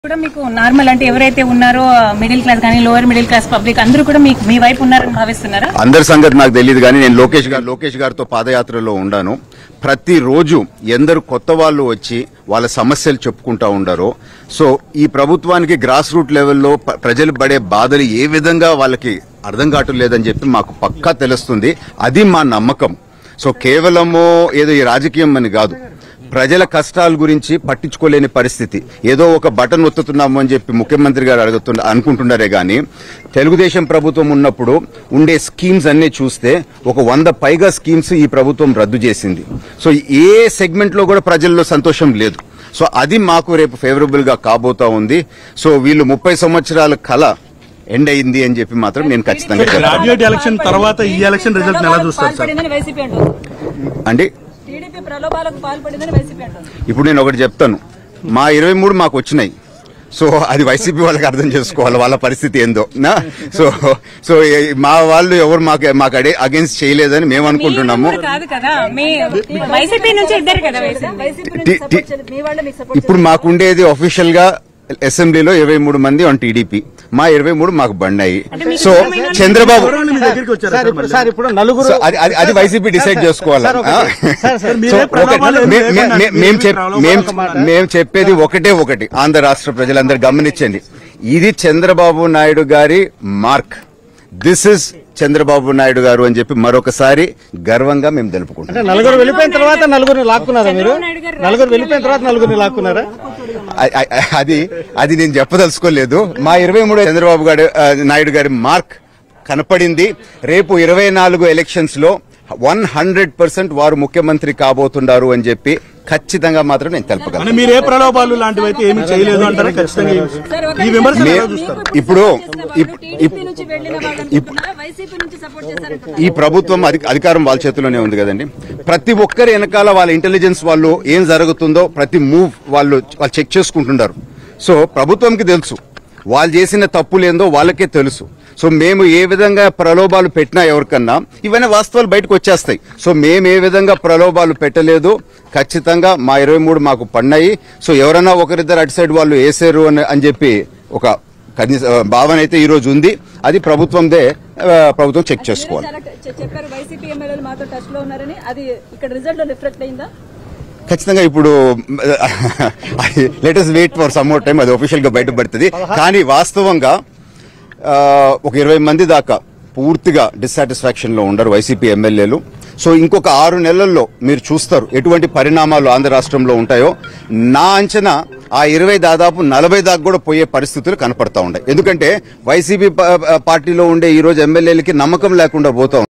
కూడా మీకు నార్మల్ అంటే ఎవరైతే ఉన్నారో మిడిల్ క్లాస్ కానీ లోవర్ మిడిల్ క్లాస్ పబ్లిక్ అందరూ కూడా మీకు మీ వైపు ఉన్నారని భావిస్తున్నారా అందరి సంగతి నాకు తెలియదు కానీ నేను లోకేష్ గారు లోకేష్ గారితో పాదయాత్రలో ఉండాను ప్రతిరోజు ఎందరు కొత్త వాళ్ళు వచ్చి వాళ్ళ సమస్యలు చెప్పుకుంటా ఉండారో సో ఈ ప్రభుత్వానికి గ్రాస్ రూట్ లెవెల్లో ప- ప్రజలు పడే బాధలు ఏ విధంగా వాళ్ళకి అర్థం కావటం లేదని చెప్పి మాకు పక్కా తెలుస్తుంది అది మా నమ్మకం సో కేవలము ఏదో ఈ రాజకీయం అని కాదు ప్రజల కష్టాల గురించి పట్టించుకోలేని పరిస్థితి ఏదో ఒక బటన్ ఒత్తుతున్నాము అని చెప్పి ముఖ్యమంత్రి గారు అడుగుతున్న అనుకుంటున్నారే గాని తెలుగుదేశం ప్రభుత్వం ఉన్నప్పుడు ఉండే స్కీమ్స్ అన్ని చూస్తే ఒక వంద పైగా స్కీమ్స్ ఈ ప్రభుత్వం రద్దు చేసింది సో ఏ సెగ్మెంట్ లో కూడా ప్రజల్లో సంతోషం లేదు సో అది మాకు రేపు ఫేవరబుల్ గా కాబోతా ఉంది సో వీళ్ళు ముప్పై సంవత్సరాల కళ ఎండ్ అయింది అని చెప్పి మాత్రం నేను ఖచ్చితంగా చెప్తాను గ్రాడ్యుయేట్ ఎలక్షన్ తర్వాత ఈ ఎలక్షన్ రిజల్ట్ ఎలా చూస్తారు సార్ పాల్పడిందని వైసీపీ అంటుంది అండి టీడీపీ ప్రలోభాలకు పాల్పడిందని వైసీపీ అంటుంది ఇప్పుడు నేను ఒకటి చెప్తాను మా ఇరవై మూడు మాకు వచ్చినాయి సో అది వైసీపీ వాళ్ళకి అర్థం చేసుకోవాలి వాళ్ళ పరిస్థితి ఏందో నా సో సో ఏ- మా వాళ్ళు ఎవరు మాకు మాకు అడే అగేన్స్ట్ చేయలేదని మేము అనుకుంటున్నాము మీరు కాదు కదా మీ వైసీపీ నుంచి ఇద్దరు కదా వైసీపీ టి- టి- ఇప్పుడు మాకుండేది అఫీషియల్ గా అసెంబ్లీలో ఇరవై మూడు మంది ఆన్ టీడీపీ మా ఇరవై మూడు మాకు బండాయి సో చంద్రబాబు ఎవరైనా మీ దగ్గరికి వచ్చారా సార్ సార్ ఇప్పుడు మళ్ళీ? సార్ ఇప్పుడు నలుగురు సో అది అది అది వైసీపీ డిసైడ్ చేసుకోవాలి సార్, ఒకటి. ఆ? సార్, సార్, మీరే సో ఒకటి ప్రలోభాలు ఏం మే- మే- లేకుండా మే- మేం చెప్- ప్రలోభాలు మేం ఒక మాట. మేం చెప్పేది ఒకటే ఒకటి ఆంధ్ర రాష్ట్ర ప్రజలందరూ గమనించండి ఇది చంద్రబాబు నాయుడు గారి mark this is Chandrababu Naidu గారు అని చెప్పి మరొకసారి గర్వంగా మేము తెలుపుకుంటాం అంటే నలుగురు వెళ్ళిపోయిన తర్వాత నలుగురిని లాక్కున్నారా మీరు చంద్రబాబు నాయుడు గారు నలుగురు వెళ్ళిపోయిన తర్వాత నలుగురిని లాక్కున్నారా అ- అ- అది అది నేను చెప్పదలుచుకోలేదు మా ఇరవై మూడు చంద్రబాబు గారు ఆ, నాయుడు గారి మార్క్ కనపడింది రేపు ఇరవై నాలుగు ఎలక్షన్స్ లో వన్ హండ్రెడ్ పర్సెంట్ వారు ముఖ్యమంత్రి కాబోతున్నారు అని చెప్పి ఖచ్చితంగా మాత్రం నేను తెలుపగలను అంటే మీరు ఏ ప్రలోభాలు లాంటివి అయితే ఏమీ చేయలేదు అంటారా ఖచ్చితంగా ఈ- ఈ విమర్శలు మే- ఎలా చూస్తారు ఇప్పుడు ఇప్- ఇప్- ఇప్- ఈ ప్రభుత్వం అధి- అధికారం వాళ్ళ చేతిలోనే ఉంది కదండి ప్రతి ఒక్కరి వెనకాల వాళ్ళ ఇంటెలిజెన్స్ వాళ్ళు ఏం జరుగుతుందో ప్రతి మూవ్ వాళ్ళు వాళ్ళు చెక్ చేసుకుంటున్నారు సో ప్రభుత్వంకి తెలుసు వాళ్ళు చేసిన తప్పులేందో వాళ్ళకే తెలుసు సో మేము ఏ విధంగా ప్రలోభాలు పెట్టినా ఎవరికన్నా ఇవన్నీ వాస్తవాలు బయటకు వచ్చేస్తాయి సో మేము ఏ విధంగా ప్రలోభాలు పెట్టలేదు ఖచ్చితంగా మా ఇరవై మూడు మాకు పడినాయి సో ఎవరైనా ఒకరిద్దరు అటు సైడ్ వాళ్ళు వేసారు అని అని చెప్పి ఒక కనీస భావన అయితే ఈ రోజు ఉంది అది ప్రభుత్వందే ఆ, ప్రభుత్వం చెక్ చేసుకోవాలి చెప్పారు వైసీపీ ఎమ్మెల్యేలు మాతో టచ్ లో ఉన్నారని అది ఇక్కడ రిజల్ట్ లో రిఫ్లెక్ట్ అయిందా ఖచ్చితంగా ఇప్పుడు latest wait for some more time అది ఒఫీషియల్ గా బయటపడుతుంది కానీ వాస్తవంగా ఆ, ఒక ఇరవై మంది దాకా పూర్తిగా డిస్సాటిస్ఫాక్షన్ లో ఉండరు వైసీపీ ఎమ్మెల్యేలు సో ఇంకొక ఆరు నెలల్లో మీరు చూస్తారు ఎటువంటి పరిణామాలు ఆంధ్ర రాష్ట్రంలో ఉంటాయో నా అంచనా ఆ ఇరవై దాదాపు నలభై దాకా కూడా పోయే పరిస్థితులు కనపడతా ఉన్నాయి ఎందుకంటే వైసీపీ పా- పార్టీలో ఉండే ఈ రోజు ఎమ్మెల్యేలకి నమ్మకం లేకుండా పోతా ఉంది.